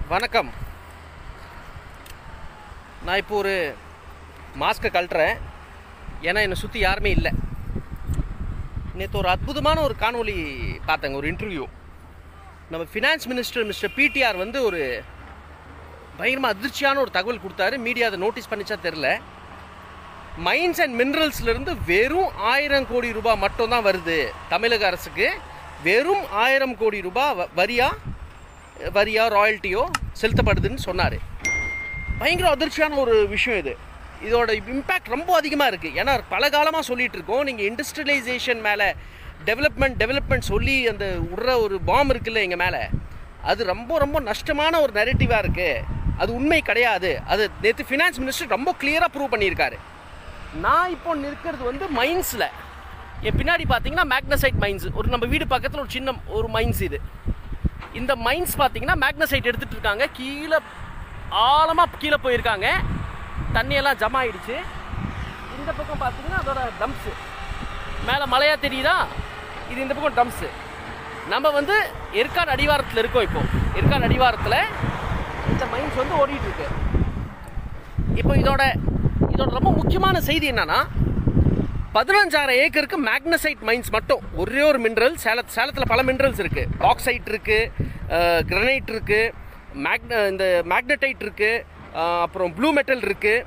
வணக்கம் நான் இப்போ ஒரு மாஸ்க்கை கழட்டுறேன் ஏன்னா என்னை சுற்றி யாருமே இல்லை நேற்று ஒரு அற்புதமான ஒரு காணொளி பார்த்தேங்க ஒரு இன்டர்வியூ நம்ம ஃபினான்ஸ் மினிஸ்டர் மிஸ்டர் பிடிஆர் வந்து ஒரு பயங்கரமாக அதிர்ச்சியான ஒரு தகவல் கொடுத்தாரு மீடியா அதை நோட்டீஸ் பண்ணிச்சா தெரில மைன்ஸ் அண்ட் மினரல்ஸ்லேருந்து வெறும் ஆயிரம் கோடி ரூபாய் மட்டும்தான் வருது தமிழக அரசுக்கு வெறும் ஆயிரம் கோடி ரூபாய் வ- வரியா வரியா ராயல்ட்டியோ செலுத்தப்படுதுன்னு சொன்னார் பயங்கர அதிர்ச்சியான ஒரு விஷயம் இது இதோட இம்பேக்ட் ரொம்ப அதிகமாக இருக்குது ஏன்னா பல காலமாக சொல்லிட்டு இருக்கோம் நீங்கள் இண்டஸ்ட்ரியலைசேஷன் மேலே டெவலப்மெண்ட் டெவலப்மெண்ட் சொல்லி அந்த விடுற ஒரு பாம் இருக்குல்ல எங்கள் மேலே அது ரொம்ப ரொம்ப நஷ்டமான ஒரு நெரட்டிவாக இருக்குது அது உண்மை கிடையாது அது நேற்று ஃபினான்ஸ் மினிஸ்டர் ரொம்ப கிளியராக ப்ரூவ் பண்ணியிருக்காரு நான் இப்போ நிற்கிறது வந்து மைன்ஸில் என் பின்னாடி பார்த்தீங்கன்னா மேக்னசைட் மைன்ஸ் ஒரு நம்ம வீடு பக்கத்தில் ஒரு சின்ன ஒரு மைன்ஸ் இது இந்த மைன்ஸ் பார்த்தீங்கன்னா மேக்னசைட் எடுத்துகிட்டு இருக்காங்க கீழே ஆழமாக கீழே போயிருக்காங்க தண்ணியெல்லாம் ஜமா ஆயிடுச்சு இந்த பக்கம் பார்த்தீங்கன்னா அதோட டம்ப்ஸு மேலே மலையாக தெரியுதா இது இந்த பக்கம் டம்ப்ஸு நம்ம வந்து ஏற்காடு அடிவாரத்தில் இருக்கோம் இப்போ ஏற்காடு அடிவாரத்தில் இந்த மைன்ஸ் வந்து ஓடிட்டு இருக்கு இப்போ இதோட இதோட ரொம்ப முக்கியமான செய்தி என்னன்னா பதினஞ்சாயிரம் ஏக்கருக்கு மேக்னசைட் மைன்ஸ் மட்டும் ஒரே ஒரு மினரல் சேல சேலத்தில் பல மினரல்ஸ் இருக்குது பாக்சைட் இருக்குது கிரனைட் இருக்குது மேக்ன இந்த மேக்னடைட் இருக்குது அப்புறம் ப்ளூ மெட்டல் இருக்குது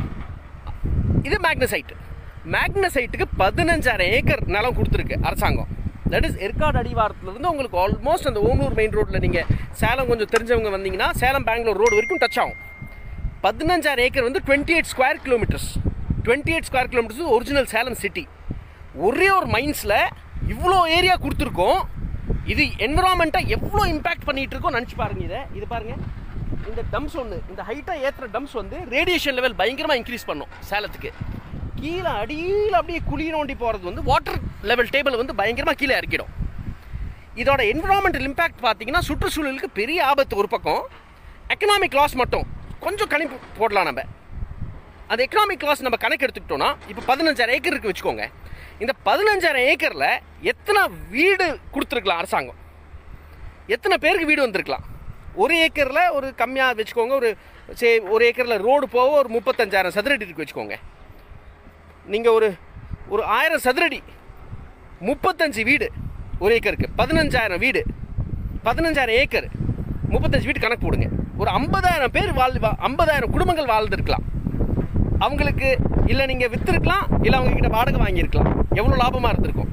இது மேக்னசைட் மேக்னசைட்டுக்கு பதினஞ்சாயிரம் ஏக்கர் நிலம் கொடுத்துருக்கு அரசாங்கம் தட் இஸ் ஏற்காடு அடிவாரத்துலேருந்து உங்களுக்கு ஆல்மோஸ்ட் அந்த ஓமலூர் மெயின் ரோட்டில் நீங்கள் சேலம் கொஞ்சம் தெரிஞ்சவங்க வந்தீங்கன்னா சேலம் பெங்களூர் ரோடு வரைக்கும் டச் ஆகும் பதினஞ்சாயிரம் ஏக்கர் வந்து twenty eight square kilometres twenty eight square kilometres original Salem city ஒரே ஒரு மைன்ஸில் இவ்வளோ ஏரியா கொடுத்துருக்கோம் இது என்விரான்மெண்ட்டாக எவ்வளோ இம்பாக்ட் பண்ணிட்டு இருக்கோம் நினச்சி பாருங்க இதை இது பாருங்க இந்த டம்ஸ் ஒன்று இந்த ஹைட்டாக ஏற்றுற டம்ஸ் வந்து ரேடியேஷன் லெவல் பயங்கரமாக இன்க்ரீஸ் பண்ணும் சேலத்துக்கு கீழே அடியில் அப்படியே குழி நோண்டி போகிறது வந்து வாட்டர் லெவல் டேபிள் வந்து பயங்கரமாக கீழே இறக்கிடும் இதோட என்விரான்மெண்டல் இம்பாக்ட் பார்த்தீங்கன்னா சுற்றுச்சூழலுக்கு பெரிய ஆபத்து ஒரு பக்கம் எக்கனாமிக் லாஸ் மட்டும் கொஞ்சம் கணிப்பு போடலாம் நம்ம அந்த எக்கனாமிக் லாஸ் நம்ம கணக்கு எடுத்துக்கிட்டோம்னா இப்போ பதினஞ்சாயிரம் ஏக்கர் இருக்கு வச்சுக்கோங்க இந்த பதினஞ்சாயிரம் ஏக்கரில் எத்தனை வீடு கொடுத்துருக்கலாம் அரசாங்கம் எத்தனை பேருக்கு வீடு வந்திருக்கலாம் ஒரு ஏக்கரில் ஒரு கம்மியாக வச்சுக்கோங்க ஒரு சே ஒரு ஏக்கரில் ரோடு போக ஒரு முப்பத்தஞ்சாயிரம் சதுரடி இருக்கு வச்சுக்கோங்க நீங்கள் ஒரு ஒரு ஆயிரம் சதுரடி முப்பத்தஞ்சு வீடு ஒரு ஏக்கருக்கு பதினஞ்சாயிரம் வீடு பதினஞ்சாயிரம் ஏக்கர் முப்பத்தஞ்சு வீடு கணக்கு போடுங்க ஒரு ஐம்பதாயிரம் பேர் வாழ் ஐம்பதாயிரம் குடும்பங்கள் வாழ்ந்துருக்கலாம் அவங்களுக்கு இல்லை நீங்கள் விற்றுருக்கலாம் இல்லை அவங்க கிட்ட வாடகை வாங்கியிருக்கலாம் எவ்வளோ லாபமாக இருந்திருக்கும்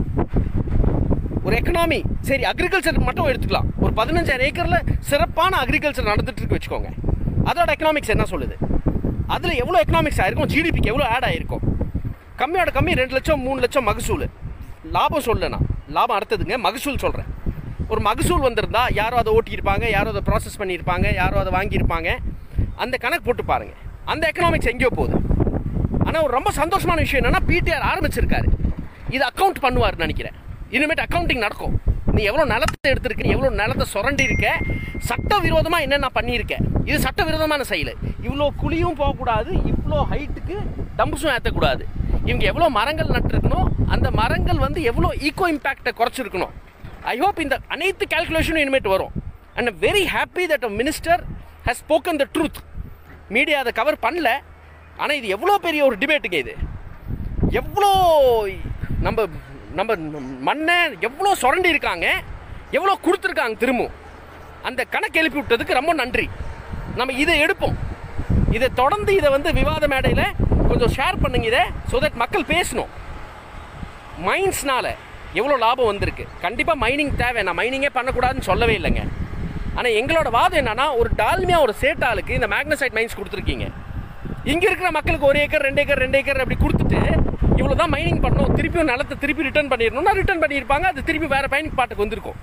ஒரு எக்கனாமி சரி அக்ரிகல்ச்சர் மட்டும் எடுத்துக்கலாம் ஒரு பதினஞ்சாயிரம் ஏக்கரில் சிறப்பான அக்ரிகல்ச்சர் நடந்துட்டு இருக்கு வச்சுக்கோங்க அதோட எக்கனாமிக்ஸ் என்ன சொல்லுது அதில் எவ்வளோ எக்கனாமிக்ஸ் ஆயிருக்கும் ஜிடிபிக்கு எவ்வளோ ஆட் ஆயிருக்கும் கம்மியோட கம்மி ரெண்டு லட்சம் மூணு லட்சம் மகசூல் லாபம் சொல்லனா லாபம் அடுத்ததுங்க மகசூல் சொல்கிறேன் ஒரு மகசூல் வந்திருந்தா யாரோ அதை ஓட்டியிருப்பாங்க யாரோ அதை ப்ராசஸ் பண்ணியிருப்பாங்க யாரோ அதை வாங்கியிருப்பாங்க அந்த கணக்கு போட்டு பாருங்கள் அந்த எக்கனாமிக்ஸ் எங்கேயோ போகுது ஆனால் ஒரு ரொம்ப சந்தோஷமான விஷயம் என்னன்னா பிடிஆர் ஆரம்பிச்சிருக்காரு இது அக்கௌண்ட் பண்ணுவார் நினைக்கிறேன் இனிமேட்டு அக்கௌண்டிங் நடக்கும் நீ எவ்வளோ நிலத்தை எடுத்திருக்க நீ எவ்வளோ நிலத்தை சுரண்டி இருக்க சட்ட விரோதமாக என்னென்ன பண்ணியிருக்க இது சட்ட விரோதமான செயல் இவ்வளோ குழியும் போகக்கூடாது இவ்வளோ ஹைட்டுக்கு டம்ப்ஸும் ஏற்றக்கூடாது இவங்க எவ்வளோ மரங்கள் நட்டிருக்கணும் அந்த மரங்கள் வந்து எவ்வளோ ஈகோ இம்பேக்டை குறைச்சிருக்கணும் ஐ ஹோப் இந்த அனைத்து கால்குலேஷனும் இனிமேட்டு வரும் and very happy that a minister has spoken the truth media அதை கவர் பண்ணல ஆனால் இது எவ்வளோ பெரிய ஒரு டிபேட்டுங்க இது எவ்வளோ நம்ம நம்ம மண்ணை எவ்வளோ சுரண்டி இருக்காங்க எவ்வளோ கொடுத்துருக்காங்க திரும்பவும் அந்த கணக்கு எழுப்பி விட்டதுக்கு ரொம்ப நன்றி நம்ம இதை எடுப்போம் இதை தொடர்ந்து இதை வந்து விவாத மேடையில் கொஞ்சம் ஷேர் பண்ணுங்க இதை ஸோ தட் மக்கள் பேசணும் மைன்ஸ்னால எவ்வளோ லாபம் வந்திருக்கு கண்டிப்பாக மைனிங் தேவை நான் மைனிங்கே பண்ணக்கூடாதுன்னு சொல்லவே இல்லைங்க ஆனால் எங்களோட வாதம் என்னன்னா ஒரு டால்மியா ஒரு சேட்டாளுக்கு இந்த மேக்னசைட் மைன்ஸ் கொடுத்துருக்கீங்க இங்கே இருக்கிற மக்களுக்கு ஒரு ஏக்கர் ரெண்டு ஏக்கர் ரெண்டு ஏக்கர் அப்படி கொடுத்துட்டு இவ்வளோ தான் மைனிங் பண்ணணும் திருப்பியும் நிலத்தை திருப்பி ரிட்டர்ன் பண்ணிடணும்னா ரிட்டர்ன் பண்ணியிருப்பாங்க அது திருப்பி வேறு பயன்பாட்டுக்கு வந்திருக்கும்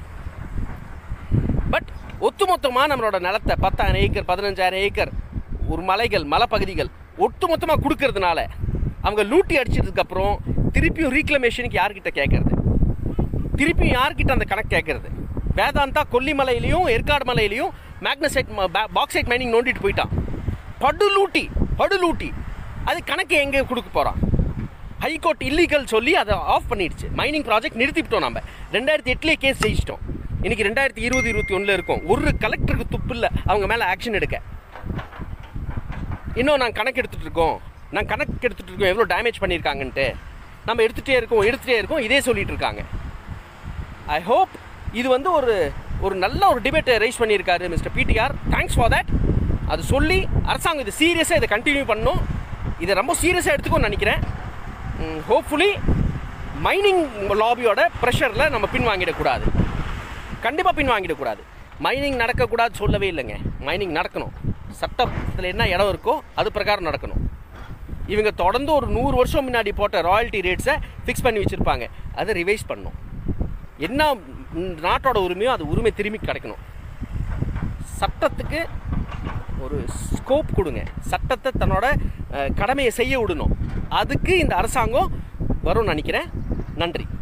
பட் ஒட்டுமொத்தமாக நம்மளோட நிலத்தை பத்தாயிரம் ஏக்கர் பதினஞ்சாயிரம் ஏக்கர் ஒரு மலைகள் மலைப்பகுதிகள் ஒட்டுமொத்தமாக கொடுக்கறதுனால அவங்க லூட்டி அடிச்சதுக்கப்புறம் திருப்பியும் ரீக்ளமேஷனுக்கு யார்கிட்ட கேட்கறது திருப்பியும் யார்கிட்ட அந்த கணக்கு கேட்கறது வேதாந்தா கொல்லிமலையிலையும் ஏற்காடு மலையிலையும் மேக்னசைட் பாக்சைட் மைனிங் நோண்டிட்டு போயிட்டான் படு லூட்டி படு லூட்டி அது கணக்கு எங்கே கொடுக்க போகிறான் ஹைகோர்ட் இல்லீகல் சொல்லி அதை ஆஃப் பண்ணிடுச்சு மைனிங் ப்ராஜெக்ட் நிறுத்திவிட்டோம் நம்ம ரெண்டாயிரத்தி எட்டுலேயே கேஸ் ஜெயிச்சிட்டோம் இன்னைக்கு ரெண்டாயிரத்தி இருபது இருபத்தி ஒன்றில் இருக்கும் ஒரு கலெக்டருக்கு துப்பு இல்லை அவங்க மேலே ஆக்ஷன் எடுக்க இன்னும் நான் கணக்கு எடுத்துகிட்டு இருக்கோம் நான் கணக்கு எடுத்துகிட்டு இருக்கோம் எவ்வளோ டேமேஜ் பண்ணியிருக்காங்கன்ட்டு நம்ம எடுத்துகிட்டே இருக்கோம் எடுத்துகிட்டே இருக்கோம் இதே சொல்லிட்டு இருக்காங்க ஐ ஹோப் இது வந்து ஒரு ஒரு நல்ல ஒரு டிபேட்டை ரைஸ் பண்ணியிருக்காரு mister PTR thanks for that அது சொல்லி அரசாங்கம் இது சீரியஸாக இதை கண்டினியூ பண்ணணும் இதை ரொம்ப சீரியஸாக எடுத்துக்கோன்னு நினைக்கிறேன் ஹோப்ஃபுல்லி மைனிங் லாபியோட ப்ரெஷரில் நம்ம பின் வாங்கிடக்கூடாது கண்டிப்பாக பின் வாங்கிடக்கூடாது மைனிங் நடக்கக்கூடாது சொல்லவே இல்லைங்க மைனிங் நடக்கணும் சட்டத்தில் என்ன இடம் இருக்கோ அது பிரகாரம் நடக்கணும் இவங்க தொடர்ந்து ஒரு நூறு வருஷம் முன்னாடி போட்ட ராயல்ட்டி ரேட்ஸை ஃபிக்ஸ் பண்ணி வச்சுருப்பாங்க அதை ரிவைஸ் பண்ணணும் என்ன ம், நாட்டோட உரிமையோ அது உரிமை திரும்பி கிடைக்கணும் சட்டத்துக்கு ஒரு ஸ்கோப் கொடுங்க சட்டத்தை தன்னோட அஹ், கடமையை செய்ய விடணும் அதுக்கு இந்த அரசாங்கம் வரும்னு நினைக்கிறேன் நன்றி